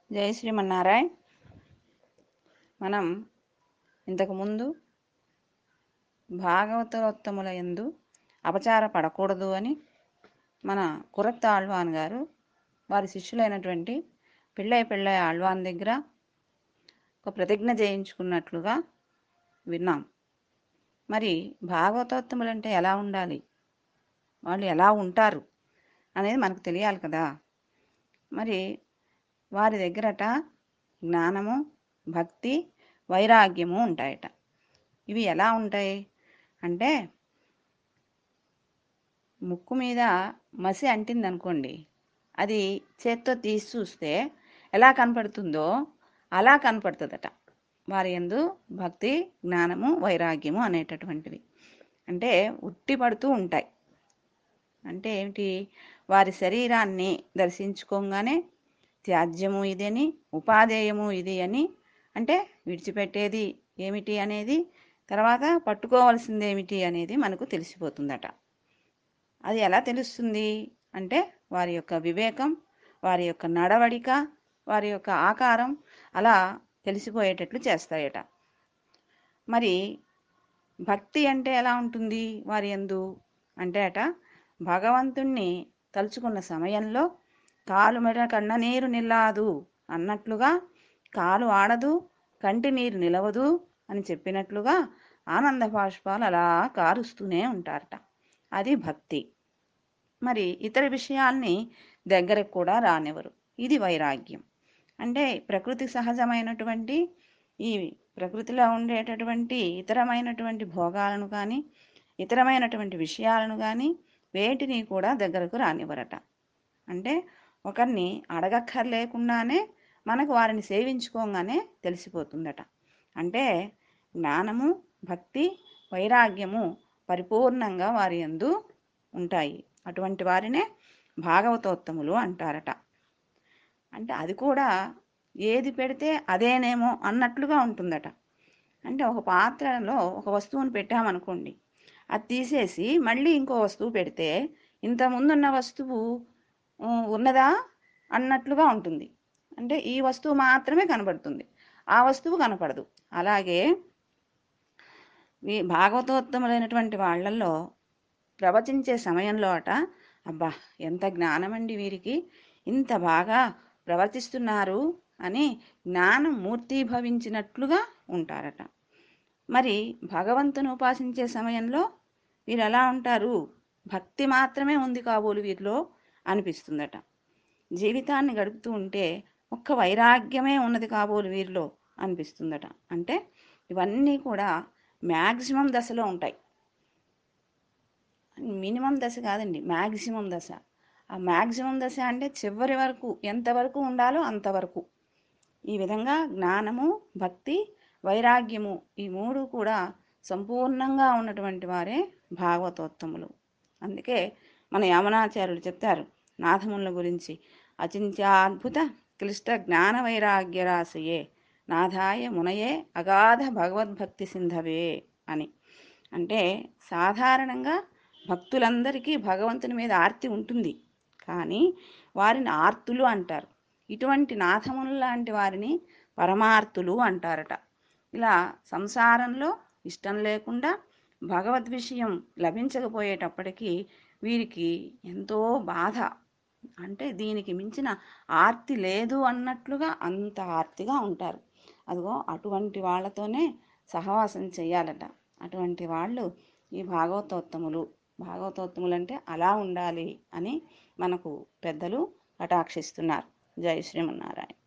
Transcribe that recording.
జై శ్రీమన్నారాయణ్ మనం ఇంతకుముందు భాగవతోత్తముల యందు అపచార పడకూడదు అని మన కురత్త ఆళ్వాన్ గారు వారి శిష్యులైనటువంటి పిళ్ళై పిళ్ళై ఆళ్వాన్ దగ్గర ఒక ప్రతిజ్ఞ చేయించుకున్నట్లుగా విన్నాం మరి భాగవతోత్తములు అంటే ఎలా ఉండాలి వాళ్ళు ఎలా ఉంటారు అనేది మనకు తెలియాలి కదా మరి వారి దగ్గరట జ్ఞానము భక్తి వైరాగ్యము ఉంటాయట ఇవి ఎలా ఉంటాయి అంటే ముక్కు మీద మసి అంటింది అనుకోండి అది చేత్తో తీసి చూస్తే ఎలా కనపడుతుందో అలా కనపడుతుందట వారి ఎందు భక్తి జ్ఞానము వైరాగ్యము అనేటటువంటివి అంటే ఉట్టి పడుతూ ఉంటాయి అంటే ఏమిటి వారి శరీరాన్ని దర్శించుకోగానే త్యాజ్యము ఇది అని ఉపాధేయము ఇది అని అంటే విడిచిపెట్టేది ఏమిటి అనేది తర్వాత పట్టుకోవాల్సింది ఏమిటి అనేది మనకు తెలిసిపోతుందట అది ఎలా తెలుస్తుంది అంటే వారి యొక్క వివేకం వారి యొక్క నడవడిక వారి యొక్క ఆకారం అలా తెలిసిపోయేటట్లు చేస్తాయట మరి భక్తి అంటే ఎలా ఉంటుంది వారి ఎందు అంటే అట భగవంతుణ్ణి తలుచుకున్న సమయంలో కాలు మెడ కన్న నీరు నిల్లాదు అన్నట్లుగా కాలు ఆడదు కంటి నీరు నిలవదు అని చెప్పినట్లుగా ఆనంద బాష్పాలు అలా కారుస్తూనే ఉంటారట అది భక్తి మరి ఇతర విషయాల్ని దగ్గరకు కూడా రానివ్వరు ఇది వైరాగ్యం అంటే ప్రకృతి సహజమైనటువంటి ఈ ప్రకృతిలో ఉండేటటువంటి ఇతరమైనటువంటి భోగాలను కానీ ఇతరమైనటువంటి విషయాలను కానీ వేటిని కూడా దగ్గరకు రానివ్వరట అంటే ఒకరిని అడగక్కర్లేకుండానే మనకు వారిని సేవించుకోగానే తెలిసిపోతుందట అంటే జ్ఞానము భక్తి వైరాగ్యము పరిపూర్ణంగా వారి యందు ఉంటాయి అటువంటి వారినే భాగవతోత్తములు అంటారట అంటే అది కూడా ఏది పెడితే అదేనేమో అన్నట్లుగా ఉంటుందట అంటే ఒక పాత్రలో ఒక వస్తువును పెట్టామనుకోండి అది తీసేసి మళ్ళీ ఇంకో వస్తువు పెడితే ఇంత ముందున్న వస్తువు ఉన్నదా అన్నట్లుగా ఉంటుంది అంటే ఈ వస్తువు మాత్రమే కనబడుతుంది ఆ వస్తువు కనపడదు అలాగే ఈ భాగవతోత్తములైనటువంటి వాళ్ళల్లో ప్రవచించే సమయంలో అట అబ్బా ఎంత జ్ఞానమండి వీరికి ఇంత బాగా ప్రవర్తిస్తున్నారు అని జ్ఞానం మూర్తీభవించినట్లుగా ఉంటారట మరి భగవంతుని ఉపాసించే సమయంలో వీరు ఎలా ఉంటారు భక్తి మాత్రమే ఉంది కాబోలు వీరిలో అనిపిస్తుందట జీవితాన్ని గడుపుతూ ఉంటే ఒక్క వైరాగ్యమే ఉన్నది కాబోలు వీరిలో అనిపిస్తుందట అంటే ఇవన్నీ కూడా మ్యాక్సిమం దశలో ఉంటాయి మినిమం దశ కాదండి మ్యాక్సిమం దశ ఆ మ్యాక్సిమం దశ అంటే చివరి వరకు ఎంతవరకు ఉండాలో అంతవరకు ఈ విధంగా జ్ఞానము భక్తి వైరాగ్యము ఈ మూడు కూడా సంపూర్ణంగా ఉన్నటువంటి వారే భాగవతోత్తములు అందుకే మన యమనాచార్యులు చెప్తారు నాథముల గురించి అచింత్యాద్భుత క్లిష్ట జ్ఞాన వైరాగ్య రాశయే నాథాయ మునయే అగాధ భగవద్భక్తి సింధవే అని అంటే సాధారణంగా భక్తులందరికీ భగవంతుని మీద ఆర్తి ఉంటుంది కానీ వారిని ఆర్తులు అంటారు ఇటువంటి నాథములు లాంటి వారిని పరమార్తులు అంటారట ఇలా సంసారంలో ఇష్టం లేకుండా భగవద్ విషయం లభించకపోయేటప్పటికీ వీరికి ఎంతో బాధ అంటే దీనికి మించిన ఆర్తి లేదు అన్నట్లుగా అంత ఆర్తిగా ఉంటారు అదిగో అటువంటి వాళ్ళతోనే సహవాసం చేయాలట అటువంటి వాళ్ళు ఈ భాగవతోత్తములు భాగవతోత్తములు అంటే అలా ఉండాలి అని మనకు పెద్దలు కటాక్షిస్తున్నారు జై శ్రీమన్నారాయణ